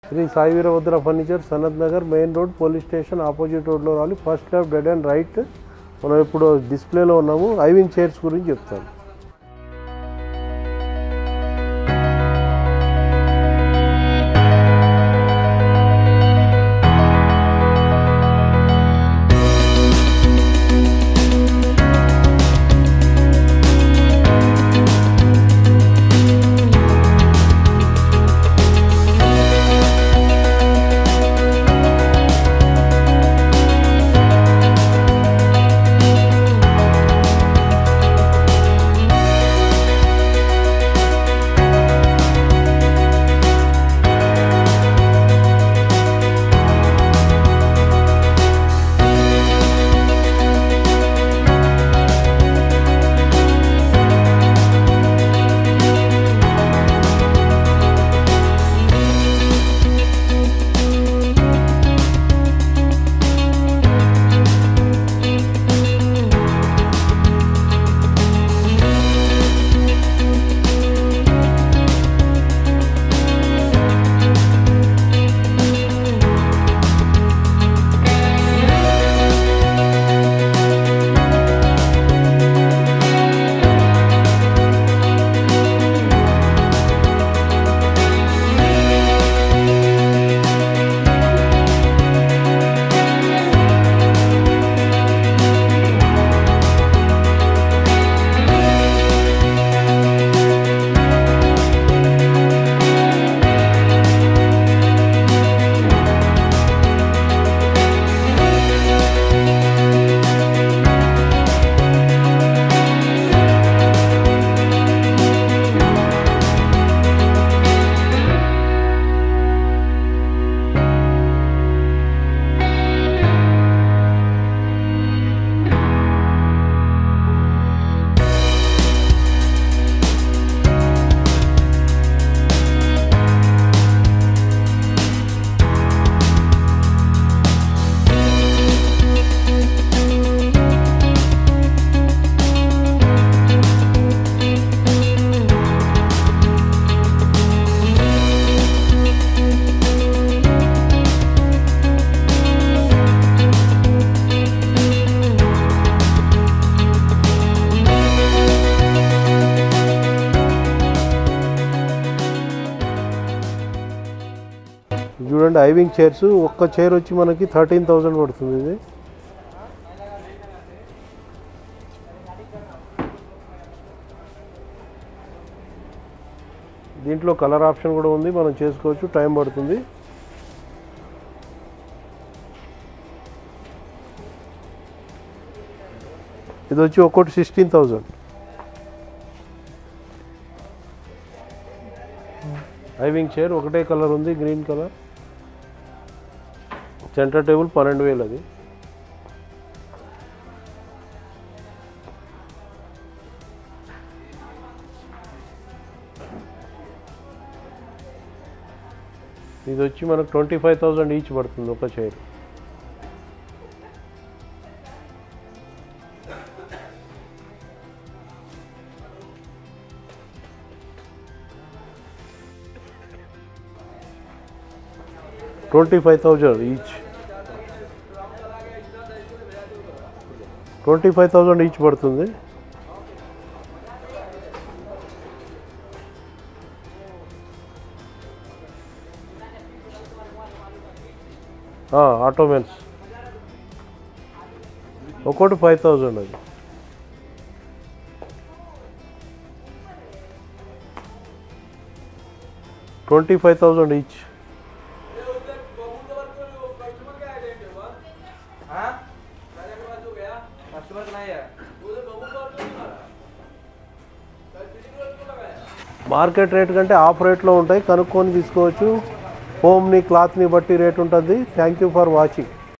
Shri Sai Veerabhadra furniture Sanath Nagar main road police station opposite రోడ్లో రావాలి first left dead end right మనం ఇప్పుడు డిస్ప్లేలో ఉన్నాము ఐవింగ్ చైర్స్ గురించి చెప్తాను చూడండి ఐవింగ్ చైర్స్ ఒక్క చైర్ వచ్చి మనకి థర్టీన్ థౌజండ్ పడుతుంది ఇది దీంట్లో కలర్ ఆప్షన్ కూడా ఉంది మనం చేసుకోవచ్చు టైం పడుతుంది ఇది వచ్చి ఒక్కోటి సిక్స్టీన్ థౌజండ్ ఐవింగ్ చైర్ ఒకటే కలర్ ఉంది గ్రీన్ కలర్ సెంటర్ టేబుల్ పన్నెండు వేలు అది ఇది వచ్చి మనకు ట్వంటీ ఫైవ్ థౌజండ్ ఈచ్ పడుతుంది ఒక chair twenty five thousand each twenty five thousand each పడుతుంది ఆటోమెన్స్ ఒక్కోటి ఫైవ్ థౌజండ్ అది twenty five thousand each market rate కంటే ఆఫ్ రేట్లో ఉంటాయి కనుక్కొని తీసుకోవచ్చు హోమ్ని క్లాత్ని బట్టి రేట్ ఉంటుంది థ్యాంక్ యూ ఫర్ వాచింగ్